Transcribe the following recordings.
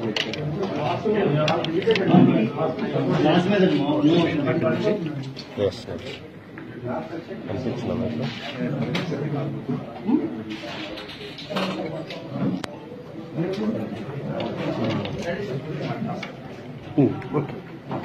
Yes కనిపించిందా మీకు okay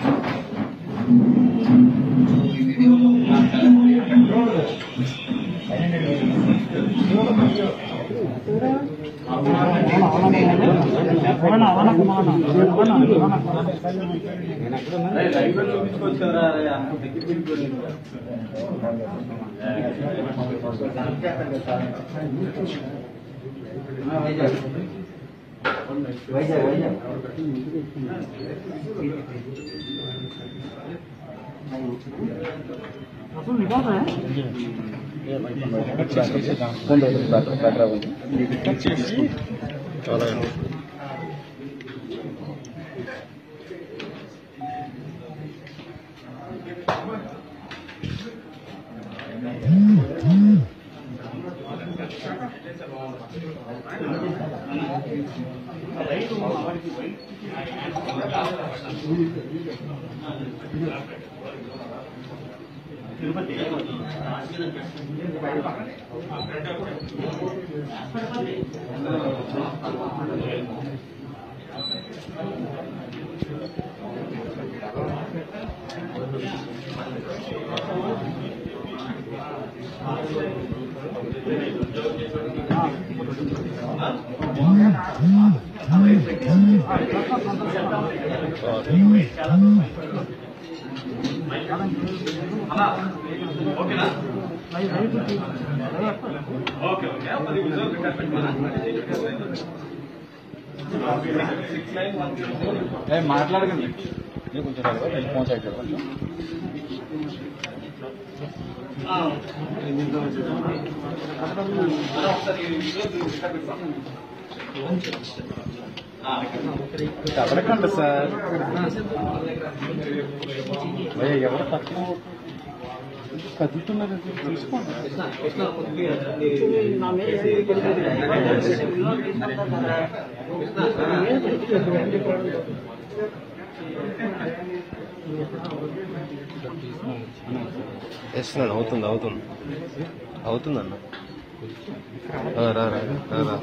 అలాగే మాట్లాడకండి కొంచెం ఫోన్ సైడ్ కొంచెం కదలకండి సార్ భయ్యా ఎవరు పక్కన కదులుతున్నారు తీసుకోండి ఎస్ నాన్న అవుతుంది అవుతుంది అవుతుందన్న ఆ, రా రా రా, రా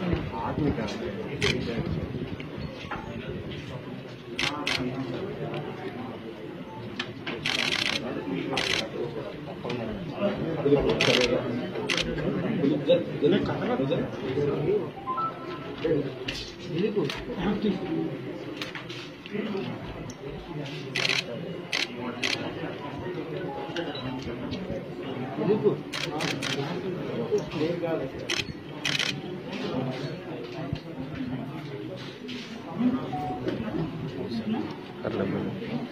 అట్లా మేడం.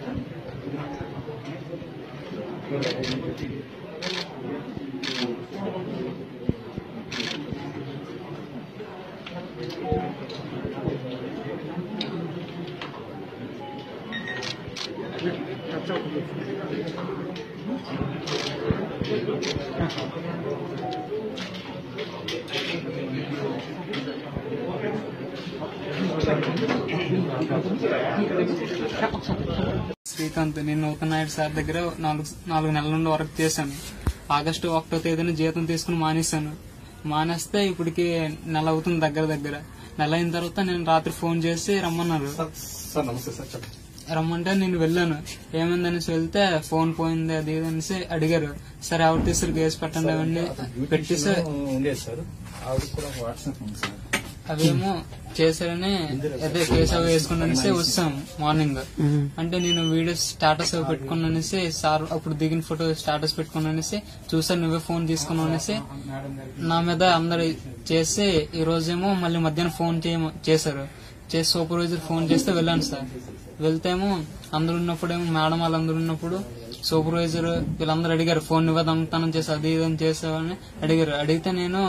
శ్రీకాంత్ నేను నూతన్ నాయుడు సార్ దగ్గర నాలుగు నాలుగు నెలల నుండి వర్క్ చేశాను ఆగస్టు ఒకటో తేదీన జీతం తీసుకుని మానేశాను మానేస్తే ఇప్పటికి నెల అవుతుంది దగ్గర దగ్గర నెల అయిన తర్వాత నేను రాత్రి ఫోన్ చేసి రమ్మన్నారు సార్ నమస్తే సార్ చెప్పండి రమ్మంటే నేను వెళ్ళాను ఏమైందనేసి వెళ్తే ఫోన్ పోయింది అది ఇది అనేసి అడిగారు సరే ఎవరు తీసారు కేసు పెట్టండి అవన్నీ పెట్టేసి ఉండేది సార్ ఆవిడ కూడా వాట్సాప్ ఉంది సార్ అవేమో చేశారని అదే కేసు అవి వేసుకుని అనేసి వచ్చాం మార్నింగ్ అంటే నేను వీడియో స్టాటస్ అవి పెట్టుకుని అనేసి సార్ అప్పుడు దిగిన ఫోటో స్టాటస్ పెట్టుకుని అనేసి చూసాను నువ్వే ఫోన్ తీసుకున్నావు అనేసి నా మీద అందరు చేసి ఈ రోజేమో మళ్ళీ మధ్యాహ్నం ఫోన్ చేయమో చేశారు చేసి సూపర్వైజర్ ఫోన్ చేస్తే వెళ్ళాను సార్ వెళ్తేమో అందరు ఉన్నప్పుడేమో మేడం వాళ్ళందరూ ఉన్నప్పుడు సూపర్వైజర్ వీళ్ళందరూ అడిగారు ఫోన్ నువ్వే దొంగతనం చేసి అది ఇది అని చేసావని అడిగారు అడిగితే నేను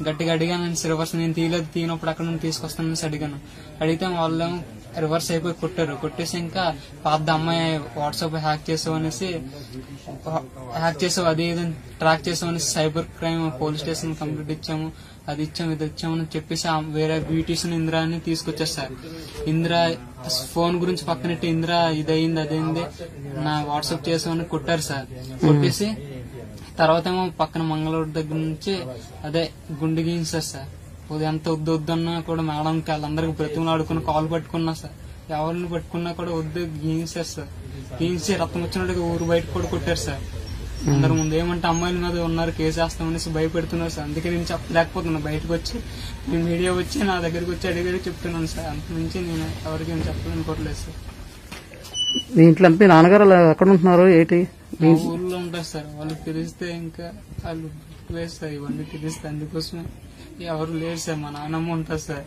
గట్టిగా అడిగాను నేను రివర్స్ నేను తీయలేదు తీయనప్పుడు అక్కడ నుండి తీసుకొస్తానని అడిగాను అడిగితే వాళ్ళేమో రివర్స్ అయిపోయి కొట్టారు కొట్టేసి ఇంకా పాత అమ్మాయి వాట్సాప్ హ్యాక్ చేసావు అనేసి హ్యాక్ చేసావు అది ఇది ట్రాక్ చేసావు అనేసి cyber crime police station complete ఇచ్చాము అది ఇచ్చాము ఇది ఇచ్చాము అని చెప్పేసి ఆ వేరే బ్యూటీషియన్ ఇందిరా అని తీసుకొచ్చారు సార్ ఇందిరా ఫోన్ గురించి పక్కనెట్టి ఇందిరా ఇదయింది అదైంది నా వాట్సాప్ చేసామని కొట్టారు సార్ కొట్టేసి తర్వాత ఏమో పక్కన మంగళూరు దగ్గర నుంచి అదే గుండె గీయించారు సార్ ఉదయం ఎంత వద్దు వద్దన్నా కూడా మేడంకి వాళ్ళందరికి బ్రతిమలాడుకుని కాల్ పట్టుకున్నా సార్ ఎవరిని పట్టుకున్నా కూడా వద్దు గీయించారు సార్ గీయించి రక్తం వచ్చినట్టుగా ఊరు బయట కూడా కొట్టారు సార్ అందరి ముందు ఏమంటే అమ్మాయిల మీద ఉన్నారు కేసు వేస్తామనేసి భయపెడుతున్నారు సార్ అందుకే నేను చెప్పలేకపోతున్నా బయటకు వచ్చి మీ మీడియా వచ్చి నా దగ్గరికి వచ్చి అడిగి చెప్తున్నాను సార్ అంత నుంచి నేను ఎవరికి ఏం చెప్పాలనుకోవట్లేదు సార్ మీ ఇంట్లో మీ నాన్నగారు అలా ఎక్కడ ఉంటున్నారు ఏంటి మా ఊర్లో ఉంటారు సార్ వాళ్ళకి తెలిస్తే ఇంకా వాళ్ళు వేస్తారు ఇవన్నీ తెలిస్తే అందుకోసమే ఎవరు లేరు సార్ మా నాన్నమ్మ ఉంటుంది సార్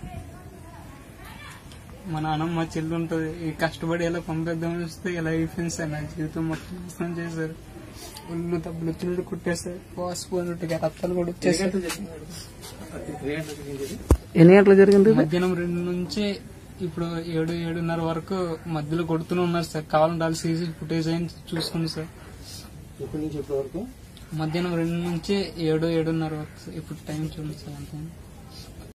మా నాన్నమ్మ చెల్లి ఉంటుంది ఈ కష్టపడి ఎలా పంపిద్దామని వస్తే ఇలా అయిపోయింది సార్ నా జీవితం మొత్తం నాశనం చేశారు ఒళ్ళు తప్పులు వచ్చినట్టు కుట్టేశారు పోసిపోయినట్టుగా రక్తాలు కూడా వచ్చేసారు ఎన్ని గంటలు జరిగింది ఇది? మధ్యాహ్నం రెండు నుంచి ఇప్పుడు ఏడు ఏడున్నర వరకు మధ్యలో కొడుతూనే ఉన్నారు సార్ కావాలంటే వాళ్ళు సీసీ ఫుటేజ్ అయిన చూసుకోండి సార్ ఎప్పటి నుంచి ఎప్పటి వరకు మధ్యాహ్నం రెండు నుంచి ఏడు ఏడున్నర వరకు సార్. ఇప్పుడు టైం చూడండి సార్ అంతే